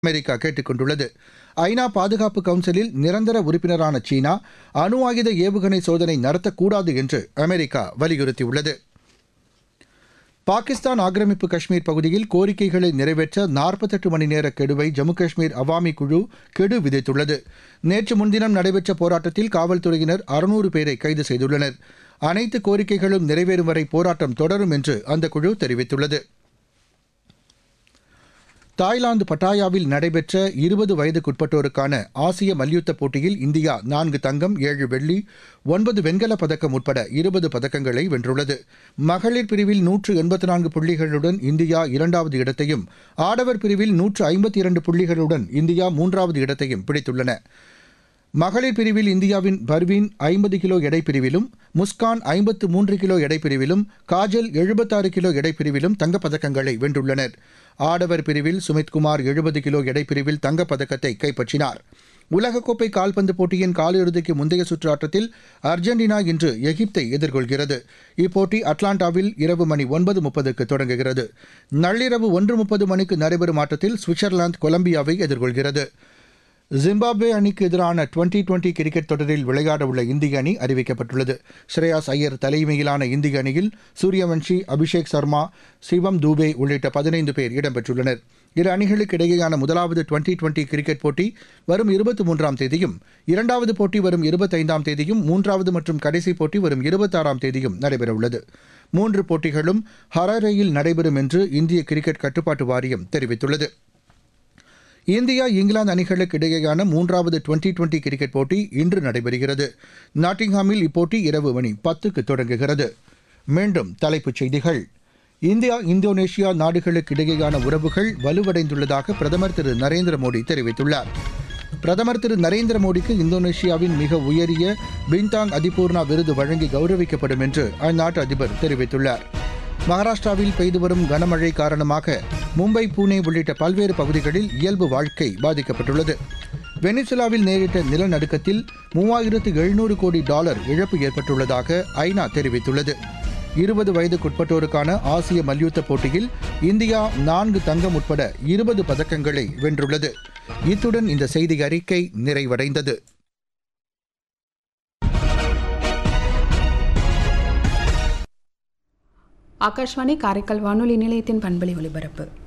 America கேட்டுக் கொண்டுள்ளது ஐநா பாதுகாப்பு கவுன்சிலில் நிரந்தர உறுப்பினரான சீனா அணு ஆயுத ஏவுகணை சோதனை நடத்தக்கூடாது என்று அமெரிக்கா வலியுறுத்தியுள்ளது பாகிஸ்தான் ஆக்கிரமிப்பு காஷ்மீர் பகுதியில் கோரிக்கைகளை நிறைவேற்ற நாற்பத்தெட்டு மணி நேர கெடுவை ஜம்மு காஷ்மீர் அவாமி குழு கெடு விதித்துள்ளது நேற்று முன்தினம் நடைபெற்ற போராட்டத்தில் காவல்துறையினர் அறுநூறு பேரை கைது செய்துள்ளனர் அனைத்து கோரிக்கைகளும் நிறைவேறும் வரை போராட்டம் தொடரும் என்று அந்த குழு தெரிவித்துள்ளது தாய்லாந்து பட்டாயாவில் நடைபெற்ற இருபது வயதுக்குட்பட்டோருக்கான ஆசிய மல்யுத்த போட்டியில் இந்தியா நான்கு தங்கம் ஏழு வெள்ளி ஒன்பது வெண்கலப் பதக்கம் உட்பட இருபது பதக்கங்களை வென்றுள்ளது மகளிர் பிரிவில் நூற்று எண்பத்தி நான்கு புள்ளிகளுடன் இந்தியா இரண்டாவது இடத்தையும் ஆடவர் பிரிவில் நூற்று ஐம்பத்தி இரண்டு புள்ளிகளுடன் இந்தியா மூன்றாவது இடத்தையும் பிடித்துள்ளன மகளிர் பிரிவில் இந்தியாவின் பர்வீன் ஐம்பது கிலோ எடை பிரிவிலும் முஸ்கான் ஐம்பத்து மூன்று கிலோ எடை பிரிவிலும் காஜல் எழுபத்தாறு கிலோ எடை பிரிவிலும் தங்கப்பதக்கங்களை வென்றுள்ளனர் ஆடவர் பிரிவில் சுமித்குமார் எழுபது கிலோ எடை பிரிவில் தங்கப்பதக்கத்தை கைப்பற்றினார் உலகக்கோப்பை கால்பந்து போட்டியின் காலிறுதிக்கு முந்தைய சுற்று ஆட்டத்தில் அர்ஜென்டினா இன்று எகிப்தை எதிர்கொள்கிறது இப்போட்டி அட்லாண்டாவில் இரவு மணி ஒன்பது முப்பதுக்கு தொடங்குகிறது நள்ளிரவு ஒன்று முப்பது மணிக்கு நடைபெறும் ஆட்டத்தில் சுவிட்சர்லாந்து கொலம்பியாவை எதிர்கொள்கிறது ஜிம்பாப்வே அணிக்கு எதிரான டுவெண்டி டுவெண்டி கிரிக்கெட் தொடரில் விளையாட உள்ள இந்திய அணி அறிவிக்கப்பட்டுள்ளது ஸ்ரேயாஸ் ஐயர் தலைமையிலான இந்திய அணியில் சூரியவன்ஷி அபிஷேக் சர்மா சிவம் தூபே உள்ளிட்ட பதினைந்து பேர் இடம்பெற்றுள்ளனர் இரு அணிகளுக்கு இடையேயான முதலாவது டுவெண்டி டுவெண்டி கிரிக்கெட் போட்டி வரும் இருபத்தி மூன்றாம் தேதியும் இரண்டாவது போட்டி வரும் இருபத்தைந்தாம் தேதியும் மூன்றாவது மற்றும் கடைசி போட்டி வரும் இருபத்தாறாம் தேதியும் நடைபெறவுள்ளது மூன்று போட்டிகளும் ஹராரேயில் நடைபெறும் என்று இந்திய கிரிக்கெட் கட்டுப்பாட்டு வாரியம் தெரிவித்துள்ளது இந்தியா இங்கிலாந்து அணிகளுக்கு இடையேயான மூன்றாவது டுவெண்டி டுவெண்டி கிரிக்கெட் போட்டி இன்று நடைபெறுகிறது நாட்டிங்ஹாமில் இப்போட்டி இரவு மணி பத்துக்கு தொடங்குகிறது மீண்டும் தலைப்புச் செய்திகள் இந்தியா இந்தோனேஷியா நாடுகளுக்கு இடையேயான உறவுகள் வலுவடைந்துள்ளதாக பிரதமர் திரு நரேந்திர மோடி தெரிவித்துள்ளார் பிரதமர் திரு நரேந்திர மோடிக்கு இந்தோனேஷியாவின் மிக உயரிய பின்தாங் அதிபூர்ணா விருது வழங்கி கௌரவிக்கப்படும் என்று அந்நாட்டு அதிபர் தெரிவித்துள்ளார் மகாராஷ்டிராவில் பெய்து வரும் கனமழை காரணமாக மும்பை பூனே உள்ளிட்ட பல்வேறு பகுதிகளில் இயல்பு வாழ்க்கை பாதிக்கப்பட்டுள்ளது வெனிசுலாவில் நேரிட்ட நிலநடுக்கத்தில் மூவாயிரத்து எழுநூறு கோடி டாலர் இழப்பு ஏற்பட்டுள்ளதாக ஐநா தெரிவித்துள்ளது இருபது வயதுக்குட்பட்டோருக்கான ஆசிய மல்யுத்த போட்டியில் இந்தியா நான்கு தங்கம் உட்பட இருபது பதக்கங்களை வென்றுள்ளது இத்துடன் இந்த செய்தி அறிக்கை நிறைவடைந்தது ஆகாஷ்வாணி காரைக்கால் வானொலி நிலையத்தின் பண்பலை ஒலிபரப்பு